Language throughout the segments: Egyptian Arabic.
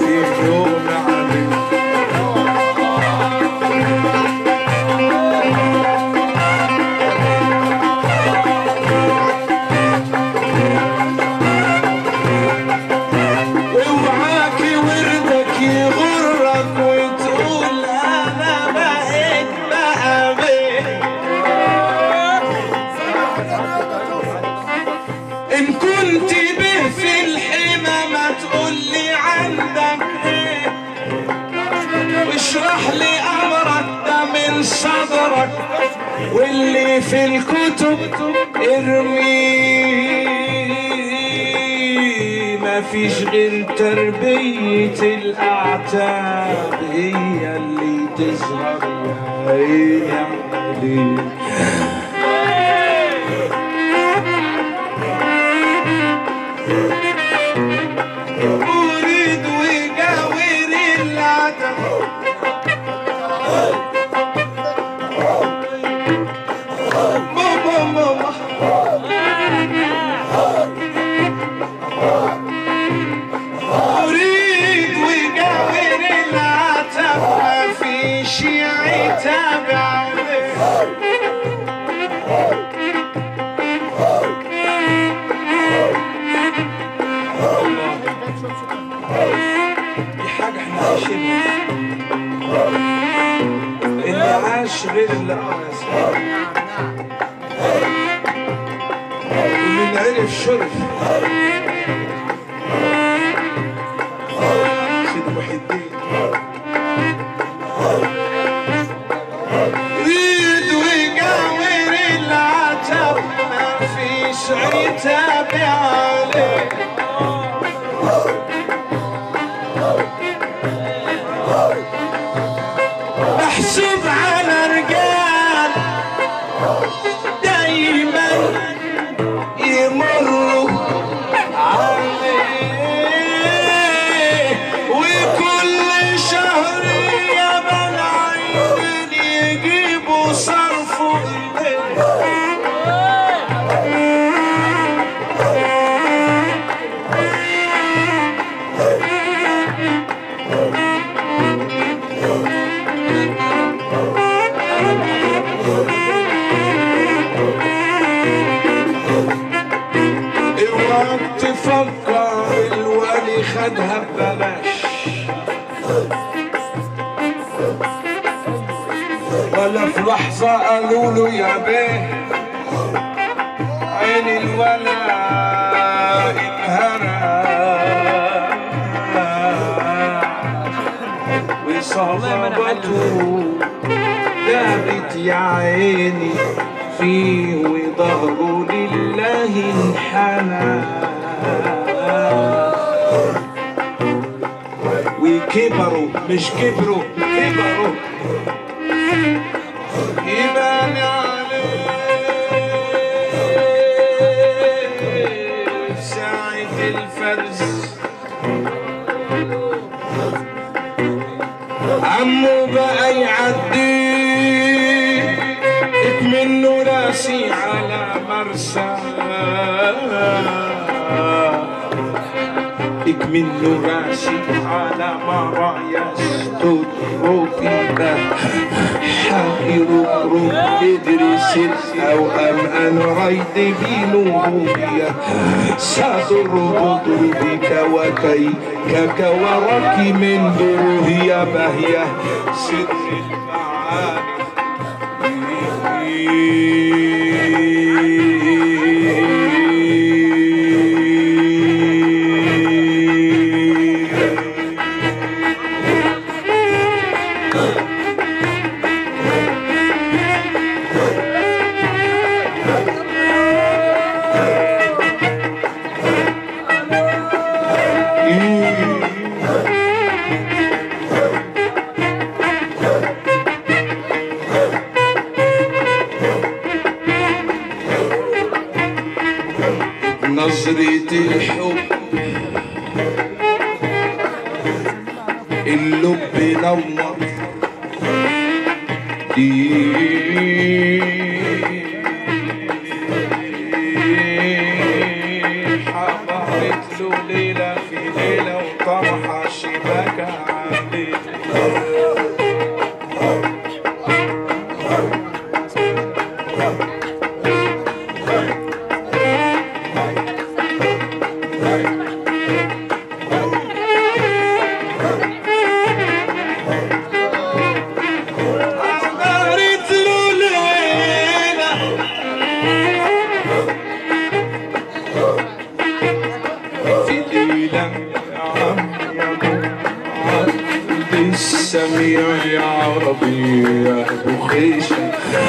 ألف يوم عليك اوعاك وردك يغرك وتقول انا بقيت بقى بيه ان كنت به في الحمى ما تقولي عندك ايه واشرح لي امرك ده من صدرك واللي في الكتب ارميه ما فيش غير تربية الأعتاب هي اللي تظهر يا عيني عليك أريد وجاور العدم ماما ماما أريد وجاور العتب ما فيش عتاب عليه دي حاجة احنا عايشينها اللي عاش غير اللي عاش واللي عرف شرف سيدي محي الدين ريد وجاور العتب ما فيش عتاب عليه محسوب على رجال دايما يمروا عليه وكل شهر يا بلعين يجيبوا صرفه إليه اوعك تفكر الولي خدها ببلاش ولا في لحظة قالوا له يا بيه عين الولا انهرى وصلبته دابت يا عيني فيه وظهره لله انحنى وكبروا مش كبروا كبروا يبان عليه ساعة الفرز عمو بقى يعدي منه راسي على مرسى منه راسي على مرايا ستر فيك حائر ادرس او ام ان ريد بنوبيا صدر بضربك وكي كك ورك من دروهيا بهية سر المعاني نظرة الحب اللب نور دي حضرت له ليلة في ليلة وطرحة الشباك عليه عبرت له ليلة في ليلة يا عم يا عبد السميع يا عربي يا أبو خيشة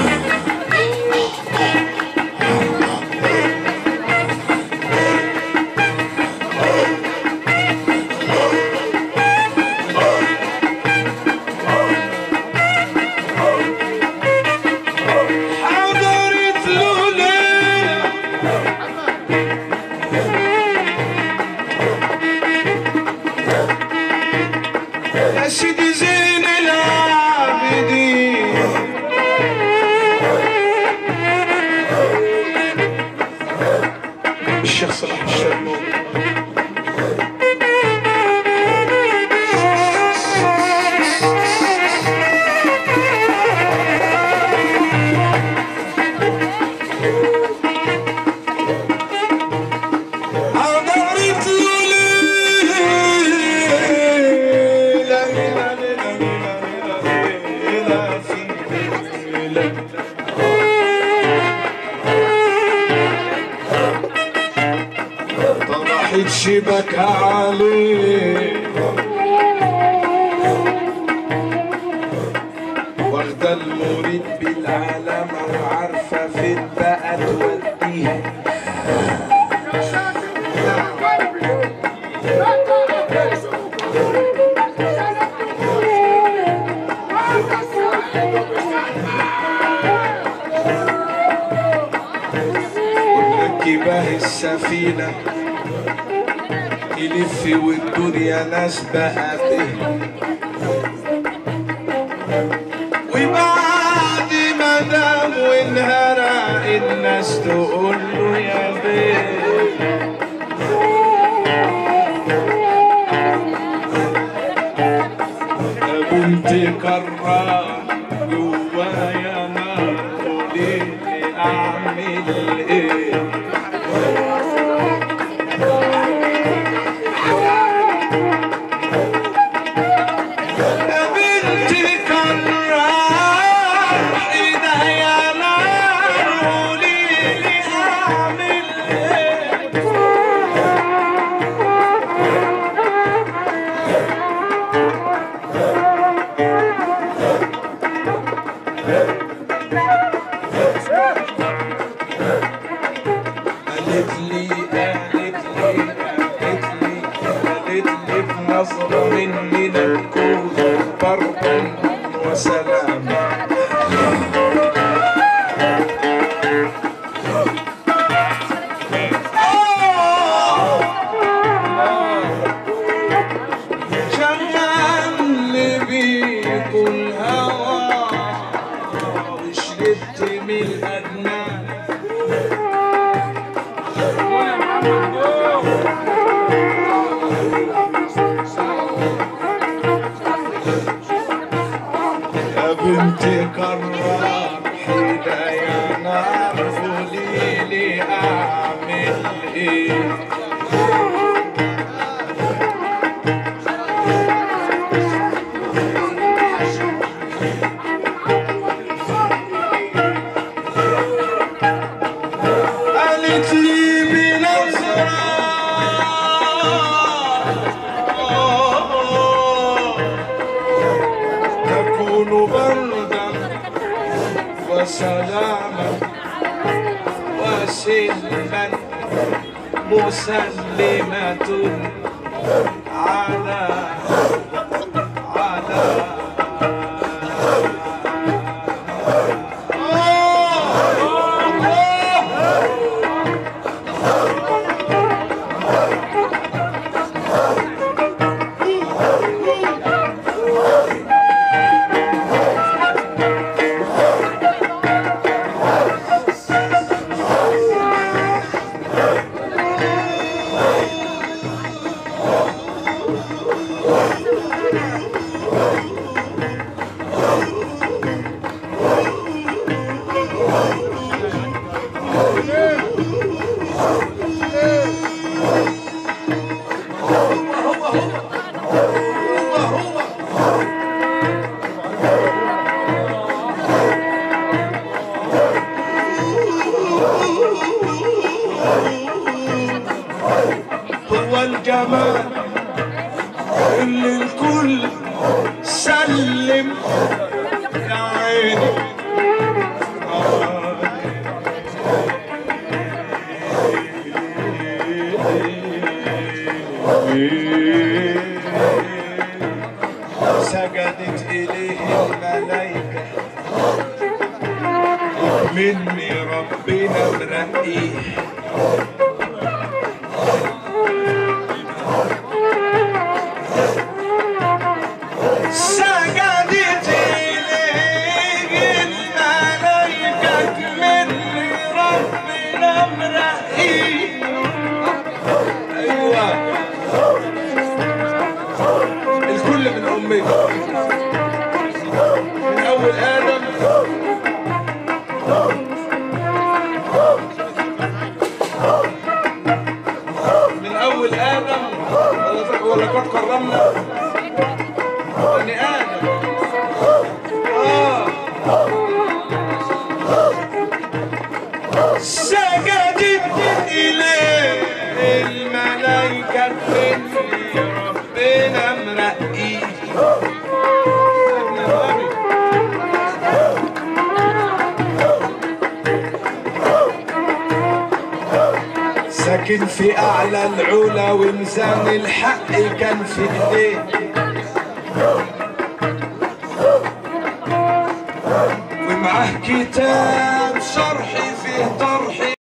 حضرت له ليلة يا سيدي زين العابدين الشيخ صلاح الشرنوبي حضرت له ليلة ليلة ليلة ليلة في ليلة طرحت شبك عليه واخدة المريد بالعلامة وعارفة فين بقى توديه ونركبها السفينة يلف والدنيا ناس بقى به وبعد ما دام وانهرق الناس تقول له يا بيه يا بنت كرام جوايا نار قوليلي اعمل ايه يا بنت كرام ايديا نار قوليلي اعمل ايه قالت لي قالت لي قالت لي قالت لي بنظرة مني نكوز بردا وسلاما جمعني بيكون هوا وشربت من الأجنان يا بنت كرار حيدة يا نار قولي لي اعمل ايه قالت لي بنظرة تكون بردا وسلاما وسلما مسلمة على على كل الكل سلم يا عيني سجدت إليه الملائكة مني ربنا مرقيه سجدت إليه الملائكة مني ربنا مرقيه أيوة الكل من أمي من أول آدم من أول آدم ولا ولا قد كرمنا بني آدم آه سجدت إليه الملائكة مني ربنا مرقيه ساكن في أعلى العلا وميزان الحق كان في إيديه ومعاه كتاب شرحي فيه طرحي